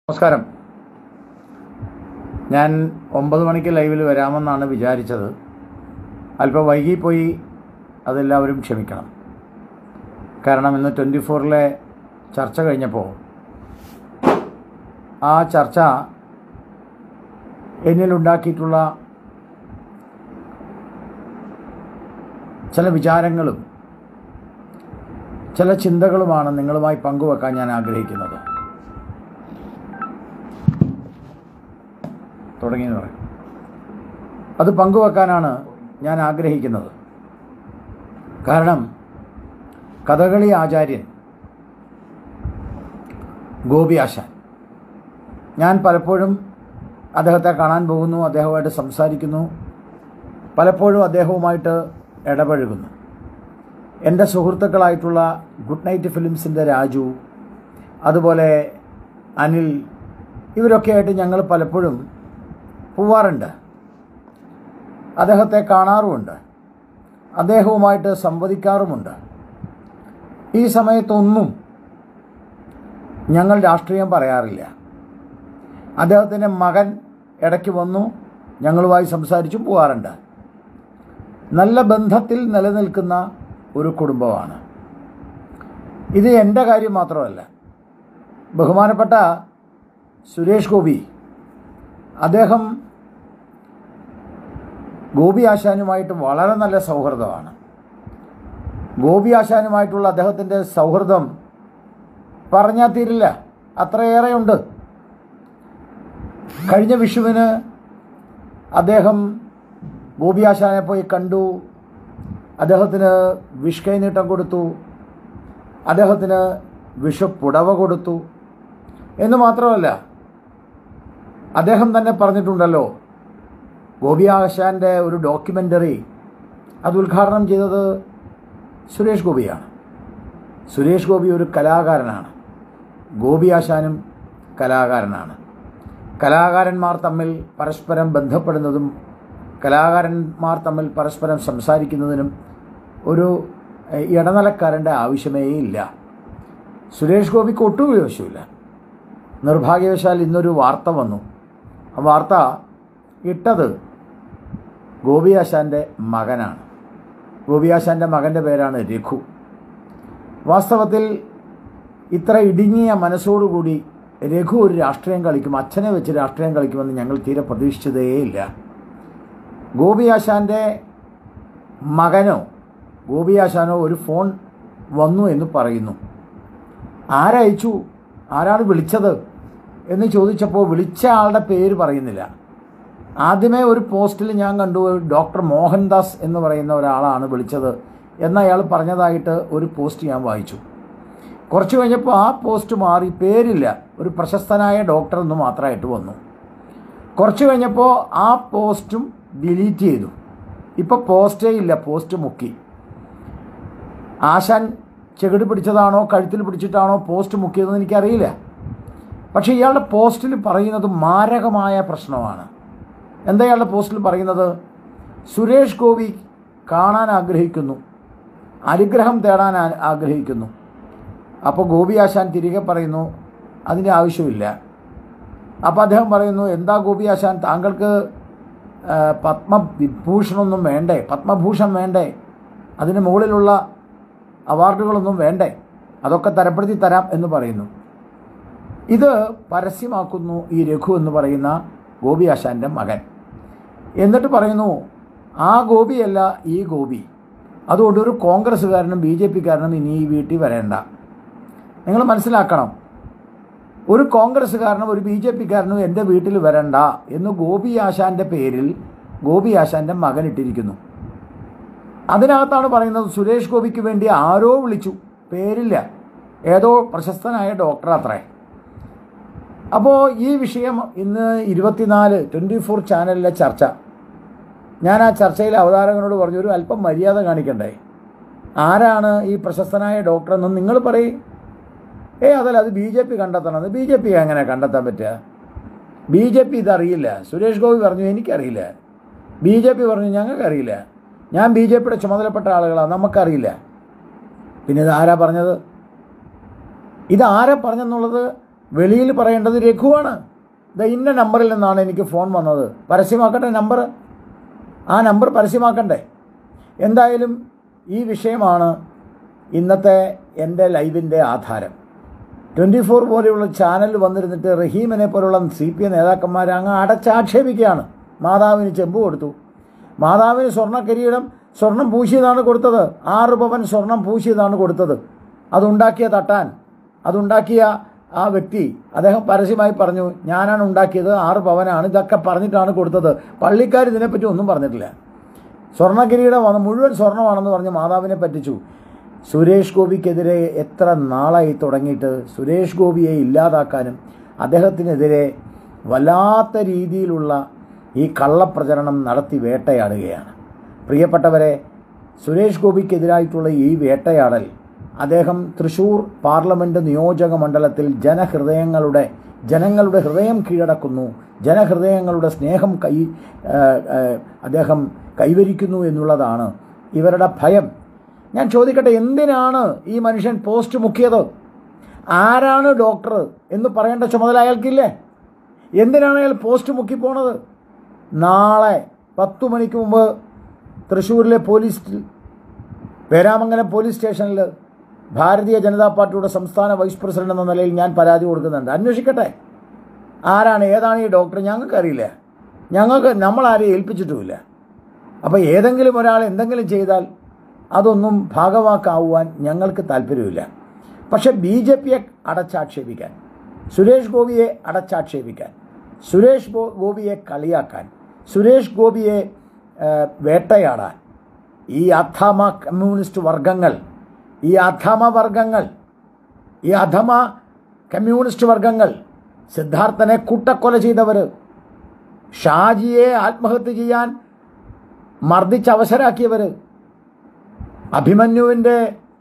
നമസ്കാരം ഞാൻ ഒമ്പത് മണിക്ക് ലൈവിൽ വരാമെന്നാണ് വിചാരിച്ചത് അല്പം വൈകിപ്പോയി അതെല്ലാവരും ക്ഷമിക്കണം കാരണം ഇന്ന് ട്വൻറ്റി ഫോറിലെ ചർച്ച കഴിഞ്ഞപ്പോൾ ആ ചർച്ച എന്നിലുണ്ടാക്കിയിട്ടുള്ള ചില വിചാരങ്ങളും ചില ചിന്തകളുമാണ് നിങ്ങളുമായി പങ്കുവെക്കാൻ ഞാൻ ആഗ്രഹിക്കുന്നത് തുടങ്ങിയെന്ന് പറയും അത് പങ്കുവെക്കാനാണ് ഞാൻ ആഗ്രഹിക്കുന്നത് കാരണം കഥകളി ആചാര്യൻ ഗോപി ആശാൻ ഞാൻ പലപ്പോഴും അദ്ദേഹത്തെ കാണാൻ പോകുന്നു അദ്ദേഹവുമായിട്ട് സംസാരിക്കുന്നു പലപ്പോഴും അദ്ദേഹവുമായിട്ട് ഇടപഴകുന്നു എൻ്റെ സുഹൃത്തുക്കളായിട്ടുള്ള ഗുഡ് നൈറ്റ് ഫിലിംസിൻ്റെ രാജു അതുപോലെ അനിൽ ഇവരൊക്കെ ആയിട്ട് ഞങ്ങൾ പലപ്പോഴും പോവാറുണ്ട് അദ്ദേഹത്തെ കാണാറുമുണ്ട് അദ്ദേഹവുമായിട്ട് സംവദിക്കാറുമുണ്ട് ഈ സമയത്തൊന്നും ഞങ്ങൾ രാഷ്ട്രീയം പറയാറില്ല അദ്ദേഹത്തിൻ്റെ മകൻ ഇടയ്ക്ക് വന്നു ഞങ്ങളുമായി സംസാരിച്ചു പോകാറുണ്ട് നല്ല ബന്ധത്തിൽ നിലനിൽക്കുന്ന ഒരു കുടുംബമാണ് ഇത് എൻ്റെ കാര്യം മാത്രമല്ല ബഹുമാനപ്പെട്ട സുരേഷ് ഗോപി അദ്ദേഹം ഗോപി ആശാനുമായിട്ട് വളരെ നല്ല സൗഹൃദമാണ് ഗോപി ആശാനുമായിട്ടുള്ള അദ്ദേഹത്തിൻ്റെ സൗഹൃദം പറഞ്ഞാൽ തീരില്ല അത്രയേറെയുണ്ട് കഴിഞ്ഞ വിഷുവിന് അദ്ദേഹം ഗോപി ആശാനെ പോയി കണ്ടു അദ്ദേഹത്തിന് വിഷ് കൈനീട്ടം കൊടുത്തു അദ്ദേഹത്തിന് വിഷു പുടവ കൊടുത്തു എന്ന് മാത്രമല്ല അദ്ദേഹം തന്നെ പറഞ്ഞിട്ടുണ്ടല്ലോ ഗോപി ആശാൻ്റെ ഒരു ഡോക്യുമെൻ്ററി അത് ഉദ്ഘാടനം ചെയ്തത് സുരേഷ് ഗോപിയാണ് സുരേഷ് ഗോപി ഒരു കലാകാരനാണ് ഗോപി ആശാനും കലാകാരനാണ് കലാകാരന്മാർ തമ്മിൽ പരസ്പരം ബന്ധപ്പെടുന്നതും കലാകാരന്മാർ തമ്മിൽ പരസ്പരം സംസാരിക്കുന്നതിനും ഒരു എഹ്, ഇടനിലക്കാരൻ്റെ ആവശ്യമേ ഇല്ല സുരേഷ് ഗോപിക്ക് ഒട്ടും ആവശ്യമില്ല നിർഭാഗ്യവശാൽ ഇന്നൊരു വാർത്ത വന്നു ആ വാർത്ത ഇട്ടത് ഗോപിയാശാൻ്റെ മകനാണ് ഗോപിയാശാൻ്റെ മകൻ്റെ പേരാണ് രഘു വാസ്തവത്തിൽ ഇത്ര ഇടുങ്ങിയ മനസ്സോടുകൂടി രഘു ഒരു രാഷ്ട്രീയം കളിക്കും അച്ഛനെ വെച്ച് രാഷ്ട്രീയം കളിക്കുമെന്ന് ഞങ്ങൾ തീരെ പ്രതീക്ഷിച്ചതേയില്ല ഗോപിയാശാൻ്റെ മകനോ ഗോപിയാശാനോ ഒരു ഫോൺ വന്നു എന്ന് പറയുന്നു ആരയച്ചു ആരാണ് വിളിച്ചത് എന്ന് ചോദിച്ചപ്പോൾ വിളിച്ച ആളുടെ പേര് പറയുന്നില്ല ആദ്യമേ ഒരു പോസ്റ്റിൽ ഞാൻ കണ്ടു ഡോക്ടർ മോഹൻദാസ് എന്ന് പറയുന്ന ഒരാളാണ് വിളിച്ചത് എന്ന് അയാൾ പറഞ്ഞതായിട്ട് ഒരു പോസ്റ്റ് ഞാൻ വായിച്ചു കുറച്ച് കഴിഞ്ഞപ്പോൾ ആ പോസ്റ്റ് മാറി പേരില്ല ഒരു പ്രശസ്തനായ ഡോക്ടർ എന്ന് മാത്രമായിട്ട് വന്നു കുറച്ച് കഴിഞ്ഞപ്പോൾ ആ പോസ്റ്റും ഡിലീറ്റ് ചെയ്തു ഇപ്പോൾ പോസ്റ്റേ ഇല്ല പോസ്റ്റ് മുക്കി ആശാൻ ചെകിട് പിടിച്ചതാണോ കഴുത്തിൽ പിടിച്ചിട്ടാണോ പോസ്റ്റ് മുക്കിയതെന്ന് എനിക്കറിയില്ല പക്ഷേ ഇയാളുടെ പോസ്റ്റിൽ പറയുന്നത് മാരകമായ പ്രശ്നമാണ് എന്താ ഇയാളുടെ പോസ്റ്റിൽ പറയുന്നത് സുരേഷ് ഗോപി കാണാൻ ആഗ്രഹിക്കുന്നു അനുഗ്രഹം തേടാൻ ആ- ആഗ്രഹിക്കുന്നു അപ്പോൾ ഗോപി ആശാൻ തിരികെ പറയുന്നു അതിൻ്റെ ആവശ്യമില്ല അപ്പോൾ അദ്ദേഹം പറയുന്നു എന്താ ഗോപി ആശാൻ താങ്കൾക്ക് ആ, പത്മവിഭൂഷണമൊന്നും വേണ്ടേ പത്മഭൂഷൺ വേണ്ടേ അതിന് മുകളിലുള്ള അവാർഡുകളൊന്നും വേണ്ടേ അതൊക്കെ തരപ്പെടുത്തി തരാം എന്ന് പറയുന്നു ഇത് പരസ്യമാക്കുന്നു ഈ രഘു എന്ന് പറയുന്ന ഗോപി ആശാൻ്റെ മകൻ എന്നിട്ട് പറയുന്നു ആ ഗോപിയല്ല ഈ ഗോപി അതുകൊണ്ട് ഒരു കോൺഗ്രസ്സുകാരനും ബി ജെ പിക്കാരനും ഇനി ഈ വീട്ടിൽ വരേണ്ട നിങ്ങൾ മനസ്സിലാക്കണം ഒരു കോൺഗ്രസ്സുകാരനും ഒരു ബി ജെ പിക്കാരനും എൻ്റെ വീട്ടിൽ വരണ്ട എന്ന് ഗോപി ആശാൻ്റെ പേരിൽ ഗോപി ആശാൻ്റെ മകൻ ഇട്ടിരിക്കുന്നു അതിനകത്താണ് പറയുന്നത് സുരേഷ് ഗോപിക്ക് വേണ്ടി ആരോ വിളിച്ചു പേരില്ല ഏതോ പ്രശസ്തനായ ഡോക്ടർ അത്രേ അപ്പോൾ ഈ വിഷയം ഇന്ന് ഇരുപത്തിനാല് ട്വൻറ്റി ഫോർ ചാനലിലെ ചർച്ച ഞാൻ ആ ചർച്ചയിൽ അവതാരകനോട് പറഞ്ഞു ഒരു അല്പം മര്യാദ കാണിക്കണ്ടേ ആരാണ് ഈ പ്രശസ്തനായ ഡോക്ടർ എന്ന് നിങ്ങൾ പറയും ഏ അതല്ല അത് ബി ജെ പി കണ്ടെത്തണം ബി ജെ പി എങ്ങനെ കണ്ടെത്താൻ പറ്റുക ബി ജെ പി ഇതറിയില്ല സുരേഷ് ഗോപി പറഞ്ഞു എനിക്കറിയില്ല ബി ജെ പി പറഞ്ഞു ഞങ്ങൾക്കറിയില്ല ഞാൻ ബി ജെ പിയുടെ ചുമതലപ്പെട്ട ആളുകളാണ് നമുക്കറിയില്ല പിന്നെ ഇത് ആരാ പറഞ്ഞത് ഇത് ആരാ പറഞ്ഞെന്നുള്ളത് വെളിയിൽ പറയേണ്ടത് രഘുവാണ് ദ ഇന്ന നമ്പറിൽ നിന്നാണ് എനിക്ക് ഫോൺ വന്നത് പരസ്യമാക്കട്ടെ നമ്പർ ആ നമ്പർ പരസ്യമാക്കണ്ടേ എന്തായാലും ഈ വിഷയമാണ് ഇന്നത്തെ എൻ്റെ ലൈവിൻ്റെ ആധാരം ട്വൻറ്റി ഫോർ പോലെയുള്ള ചാനൽ വന്നിരുന്നിട്ട് റഹീമിനെ പോലുള്ള സി പി എം നേതാക്കന്മാർ അങ്ങ് അടച്ചാക്ഷേപിക്കുകയാണ് മാതാവിന് ചെമ്പ് കൊടുത്തു മാതാവിന് സ്വർണ്ണ കിരീടം സ്വർണം പൂശിയതാണ് കൊടുത്തത് ആറ് പവൻ സ്വർണം പൂശിയതാണ് കൊടുത്തത് അതുണ്ടാക്കിയ തട്ടാൻ അതുണ്ടാക്കിയ ആ വ്യക്തി അദ്ദേഹം പരസ്യമായി പറഞ്ഞു ഞാനാണ് ഉണ്ടാക്കിയത് ആറ് പവനാണ് ഇതൊക്കെ പറഞ്ഞിട്ടാണ് കൊടുത്തത് പള്ളിക്കാർ ഇതിനെപ്പറ്റി ഒന്നും പറഞ്ഞിട്ടില്ല സ്വർണ്ണ കിരീടമാണ് മുഴുവൻ സ്വർണ്ണമാണെന്ന് പറഞ്ഞ് മാതാവിനെ പറ്റിച്ചു സുരേഷ് ഗോപിക്കെതിരെ എത്ര നാളായി തുടങ്ങിയിട്ട് സുരേഷ് ഗോപിയെ ഇല്ലാതാക്കാനും അദ്ദേഹത്തിനെതിരെ വല്ലാത്ത രീതിയിലുള്ള ഈ കള്ളപ്രചരണം നടത്തി വേട്ടയാടുകയാണ് പ്രിയപ്പെട്ടവരെ സുരേഷ് ഗോപിക്കെതിരായിട്ടുള്ള ഈ വേട്ടയാടൽ അദ്ദേഹം തൃശൂർ പാർലമെൻറ്റ് നിയോജക മണ്ഡലത്തിൽ ജനഹൃദയങ്ങളുടെ ജനങ്ങളുടെ ഹൃദയം കീഴടക്കുന്നു ജനഹൃദയങ്ങളുടെ സ്നേഹം കൈ ആ, ആ, അദ്ദേഹം കൈവരിക്കുന്നു എന്നുള്ളതാണ് ഇവരുടെ ഭയം ഞാൻ ചോദിക്കട്ടെ എന്തിനാണ് ഈ മനുഷ്യൻ പോസ്റ്റ് മുക്കിയത് ആരാണ് ഡോക്ടർ എന്ന് പറയേണ്ട ചുമതല അയാൾക്കില്ലേ എന്തിനാണ് അയാൾ പോസ്റ്റ് മുക്കിപ്പോണത് നാളെ പത്തു മണിക്ക് മുമ്പ് തൃശ്ശൂരിലെ പോലീസ് പേരാമംഗലം പോലീസ് സ്റ്റേഷനിൽ ഭാരതീയ ജനതാ പാർട്ടിയുടെ സംസ്ഥാന വൈസ് പ്രസിഡന്റ് എന്ന നിലയിൽ ഞാൻ പരാതി കൊടുക്കുന്നുണ്ട് അന്വേഷിക്കട്ടെ ആരാണ് ഏതാണ് ഈ ഡോക്ടർ ഞങ്ങൾക്കറിയില്ല ഞങ്ങൾക്ക് നമ്മളാരെയും ഏൽപ്പിച്ചിട്ടുമില്ല അപ്പോൾ ഏതെങ്കിലും ഒരാൾ എന്തെങ്കിലും ചെയ്താൽ അതൊന്നും ഭാഗവാക്കാവുവാൻ ഞങ്ങൾക്ക് താല്പര്യമില്ല പക്ഷെ ബി ജെ പിയെ അടച്ചാക്ഷേപിക്കാൻ സുരേഷ് ഗോപിയെ അടച്ചാക്ഷേപിക്കാൻ സുരേഷ് ഗോ- ഗോപിയെ കളിയാക്കാൻ സുരേഷ് ഗോപിയെ ആ, വേട്ടയാടാൻ ഈ അധമ കമ്മ്യൂണിസ്റ്റ് വർഗങ്ങൾ ഈ അധമ വർഗങ്ങൾ ഈ അധമ കമ്മ്യൂണിസ്റ്റ് വർഗങ്ങൾ സിദ്ധാർത്ഥനെ കൂട്ടക്കൊല ചെയ്തവർ ഷാജിയെ ആത്മഹത്യ ചെയ്യാൻ മർദ്ദിച്ച് അവസരാക്കിയവർ അഭിമന്യുവിൻ്റെ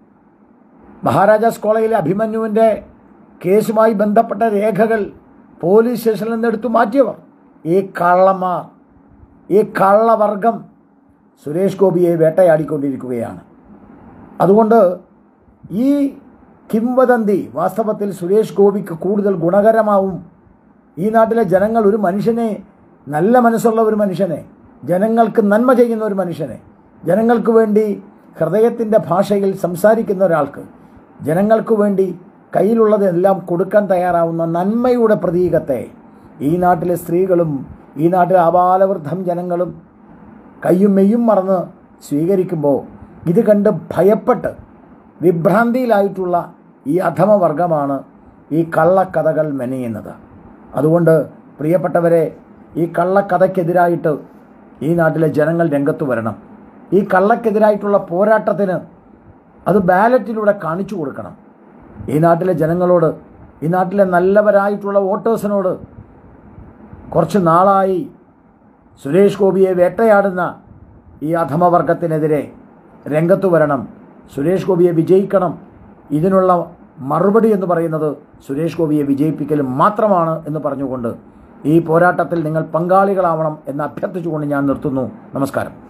മഹാരാജാസ് കോളേജിലെ അഭിമന്യുവിൻ്റെ കേസുമായി ബന്ധപ്പെട്ട രേഖകൾ പോലീസ് സ്റ്റേഷനിൽ നിന്ന് എടുത്തു മാറ്റിയവർ ഈ കള്ളന്മാർ ഈ കള്ളവർഗം സുരേഷ് ഗോപിയെ വേട്ടയാടിക്കൊണ്ടിരിക്കുകയാണ് അതുകൊണ്ട് ഈ കിംവദന്തി വാസ്തവത്തിൽ സുരേഷ് ഗോപിക്ക് കൂടുതൽ ഗുണകരമാവും ഈ നാട്ടിലെ ജനങ്ങൾ ഒരു മനുഷ്യനെ നല്ല മനസ്സുള്ള ഒരു മനുഷ്യനെ ജനങ്ങൾക്ക് നന്മ ചെയ്യുന്ന ഒരു മനുഷ്യനെ ജനങ്ങൾക്ക് വേണ്ടി ഹൃദയത്തിൻ്റെ ഭാഷയിൽ സംസാരിക്കുന്ന ഒരാൾക്ക് ജനങ്ങൾക്ക് വേണ്ടി കയ്യിലുള്ളതെല്ലാം കൊടുക്കാൻ തയ്യാറാവുന്ന നന്മയുടെ പ്രതീകത്തെ ഈ നാട്ടിലെ സ്ത്രീകളും ഈ നാട്ടിലെ ആബാലവൃദ്ധം ജനങ്ങളും കയ്യും മെയ്യും മറന്ന് സ്വീകരിക്കുമ്പോൾ ഇത് കണ്ട് ഭയപ്പെട്ട് വിഭ്രാന്തിയിലായിട്ടുള്ള ഈ അധമവർഗമാണ് ഈ കള്ളക്കഥകൾ മെനയുന്നത് അതുകൊണ്ട് പ്രിയപ്പെട്ടവരെ ഈ കള്ളക്കഥയ്ക്കെതിരായിട്ട് ഈ നാട്ടിലെ ജനങ്ങൾ രംഗത്ത് വരണം ഈ കള്ളക്കെതിരായിട്ടുള്ള പോരാട്ടത്തിന് അത് ബാലറ്റിലൂടെ കാണിച്ചു കൊടുക്കണം ഈ നാട്ടിലെ ജനങ്ങളോട് ഈ നാട്ടിലെ നല്ലവരായിട്ടുള്ള വോട്ടേഴ്സിനോട് കുറച്ച് നാളായി സുരേഷ് ഗോപിയെ വേട്ടയാടുന്ന ഈ അധമവർഗത്തിനെതിരെ രംഗത്ത് വരണം സുരേഷ് ഗോപിയെ വിജയിക്കണം ഇതിനുള്ള മറുപടി എന്ന് പറയുന്നത് സുരേഷ് ഗോപിയെ വിജയിപ്പിക്കലും മാത്രമാണ് എന്ന് പറഞ്ഞുകൊണ്ട് ഈ പോരാട്ടത്തിൽ നിങ്ങൾ പങ്കാളികളാവണം എന്ന് അഭ്യർത്ഥിച്ചുകൊണ്ട് ഞാൻ നിർത്തുന്നു നമസ്കാരം